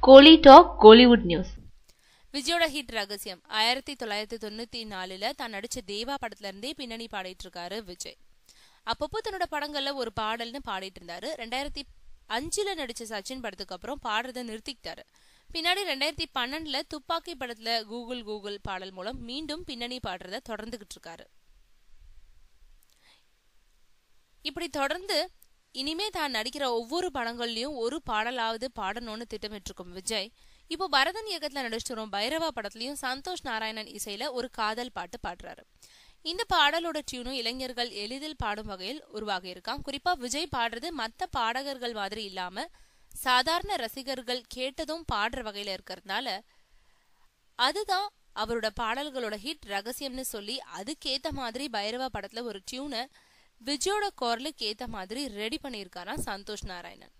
கோலி talk Kollywood news விஜயோட hit ரகசியம் ஆயிரத்தி தொள்ளாயிரத்தி தொண்ணூத்தி நாலுல தான் நடிச்ச தேவா படத்துல இருந்தே பின்னணி பாடிட்டு இருக்காரு விஜய் அப்பப்போ தன்னோட படங்கள்ல ஒரு பாடல்னு பாடிட்டு இருந்தாரு ரெண்டாயிரத்தி அஞ்சுல நடிச்ச சச்சின் படத்துக்கு அப்புறம் பாடுறதை நிறுத்திக்கிட்டாரு பின்னாடி ரெண்டாயிரத்தி பன்னெண்டுல துப்பாக்கி படத்துல கூகுள் கூகுள் பாடல் மூலம் மீண்டும் பின்னணி பாடுறத தொடர்ந்துகிட்டு இருக்காரு இப்படி தொடர்ந்து இனிமே தான் நடிக்கிற ஒவ்வொரு படங்கள்லயும் ஒரு பாடலாவது பாடணும்னு திட்டமிட்டிருக்கும் விஜய் இப்போ பரதன் இயக்கத்துல நடிச்சிட்டு வரும் பைரவா படத்துலயும் சந்தோஷ் நாராயணன் இசையில ஒரு காதல் பாட்டு பாடுறாரு இந்த பாடலோட டியூனும் இளைஞர்கள் எளிதில் பாடும் வகையில் உருவாகி இருக்கான் குறிப்பா விஜய் பாடுறது மத்த பாடகர்கள் மாதிரி இல்லாம சாதாரண ரசிகர்கள் கேட்டதும் பாடுற வகையில இருக்கிறதுனால அதுதான் அவரோட பாடல்களோட ஹிட் ரகசியம்னு சொல்லி அதுக்கேத்த மாதிரி பைரவா படத்துல ஒரு டியூனை விஜயோட குரலுக்கு ஏத்த மாதிரி ரெடி பண்ணியிருக்காராம் சந்தோஷ் நாராயணன்